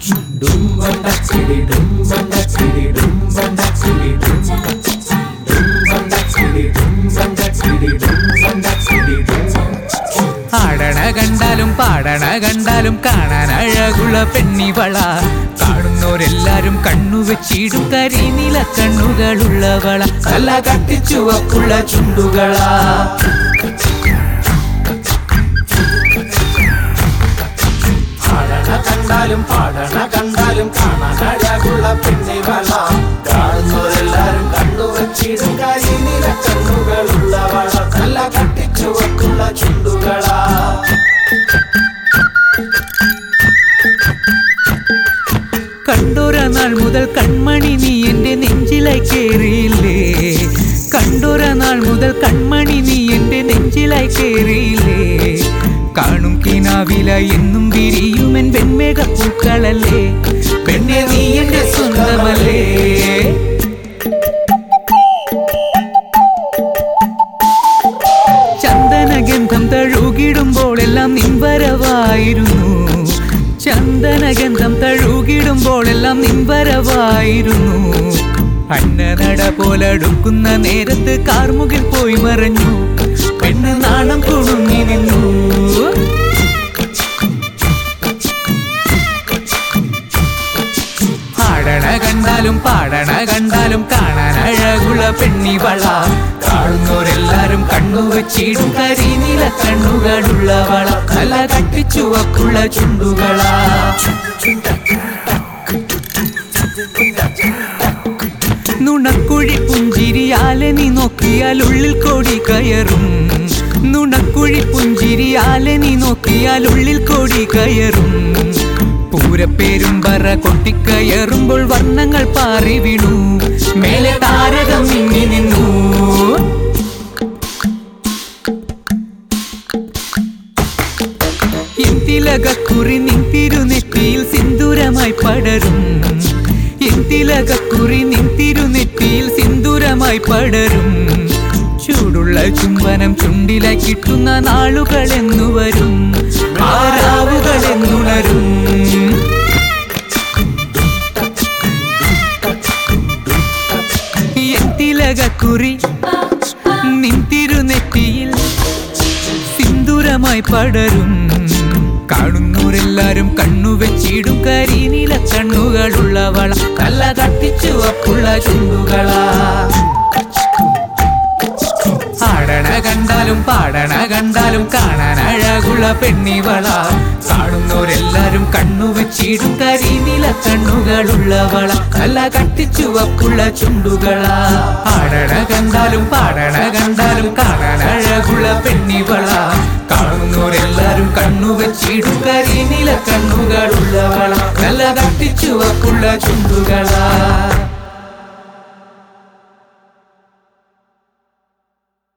ഡും വണ്ടച്ചിടി ഡും വണ്ടച്ചിടി ഡും വണ്ടച്ചിടി ഡും ഡും വണ്ടച്ചിടി ഡും വണ്ടച്ചിടി ഡും വണ്ടച്ചിടി ഡും ആടണ കണ്ടാലും പാടണ കണ്ടാലും കാണാൻ അഴകുള്ള പെണ്ണിവള കാണുന്നോരെല്ലാരും കണ്ണു വെച്ചിടും കരിനീല കണ്ണുകളുള്ളവള നല്ല കട്ടിച്ചുവപ്പുള്ള ചുണ്ടുകളാ പാടണ കണ്ടാലും പാടണ കണ്ടാലും കാണാൻ അഴകുള്ള പെണ്ണിവള കാണുന്നവരെല്ലാരും കണ്ണുവച്ചിടും കരിനില കണ്ണുകളുള്ളവള നല്ല കട്ടിച്ചുവപ്പുള്ള ചുണ്ടുകളാ കണ്ടോര നാൾ മുതൽ കൺമണി നീ എന്റെ നെഞ്ചിലായി കേറിയില്ലേ കണ്ടോര നാൾ മുതൽ കൺമണി നീ എന്റെ നെഞ്ചിലായി കേറിയില്ലേ കാണും കിനാവില എന്നും വിരിയുമെൻ വെൺമേഘ പൂക്കളല്ലേ പെണ്ണെ നീ എന്റെ സ്വന്തമല്ലേ ചന്ദനഗന്ധം തഴുകിടുമ്പോൾ എല്ലാം നിൻവരവായിരുന്നു ചന്ദനഗന്ധം തഴുകിടുമ്പോൾ എല്ലാം നിൻവരവായിരുന്നു അന്നനട പോലടുക്കുന്ന നേരത്ത് കാർമുകിൽ പോയി മറഞ്ഞു പെണ്ണ് നാണം കുണുങ്ങി നിന്നു ആടണ കണ്ടാലും പാടണ കണ്ടാലും കാണാൻ അഴകുള്ള പെണ്ണിവള കാണുന്നോരെല്ലാരും കണ്ണു വെച്ചിടും കരിനീല കണ്ണുകളുള്ളവള നല്ല കട്ടിച്ചുവക്കുള്ള ചുണ്ടുകളാ നുണക്കുഴി പുഞ്ചിരിയാലെ നീ നോക്കിയാൽ ഉള്ളിൽ കോടി കയറും നുണക്കുഴി പുഞ്ചിരിയാലെ നീ നോക്കിയാൽ ഉള്ളിൽ കോടി കയറും പൂരപ്പേരും പറ കൊട്ടിക്കയറുമ്പോൾ വർണ്ണങ്ങൾ പാറി വീണു മേലെ താരകം മിന്നി നിന്നു എന്തിലകക്കുറി നിൻ തിരുനെറ്റിയിൽ സിന്ദൂരമായി പടരും എന്തിലകക്കുറി നിൻ തിരുനെറ്റിയിൽ സിന്ദൂരമായി പടരും ചൂടുള്ള ചുംബനം ചുണ്ടിലായി കിട്ടുന്ന നാളുകൾ എന്നു വരും ആരാവുകൾ എന്നുണരും എന്തിലകക്കുറി നിൻ തിരുനെറ്റിയിൽ സിന്ദൂരമായി പടരും കാണുന്നവരെല്ലാരും കണ്ണു വെച്ചിടും കരിനീല കണ്ണുകളുള്ളവള നല്ല തട്ടിച്ചുവപ്പുള്ള ചുണ്ടുകളാ ആടണ കണ്ടാലും പാടണ കണ്ടാലും കാണാൻ അഴകുള്ള പെണ്ണിവള കാണുന്നവരെല്ലാരും കണ്ണു വെച്ചിടും കരിനീല കണ്ണുകളുള്ളവള നല്ല കട്ടിച്ചുവപ്പുള്ള ചുണ്ടുകളാ ആടണ കണ്ടാലും പാടണ കണ്ടാലും കാണാൻ അഴകുള്ള പെണ്ണിവള കാണുന്നവരെല്ലാരും കണ്ണു വെച്ചിടും കരിനീല കണ്ണുകളുള്ളവള നല്ല കട്ടിച്ചുവപ്പുള്ള ചുണ്ടുകളാ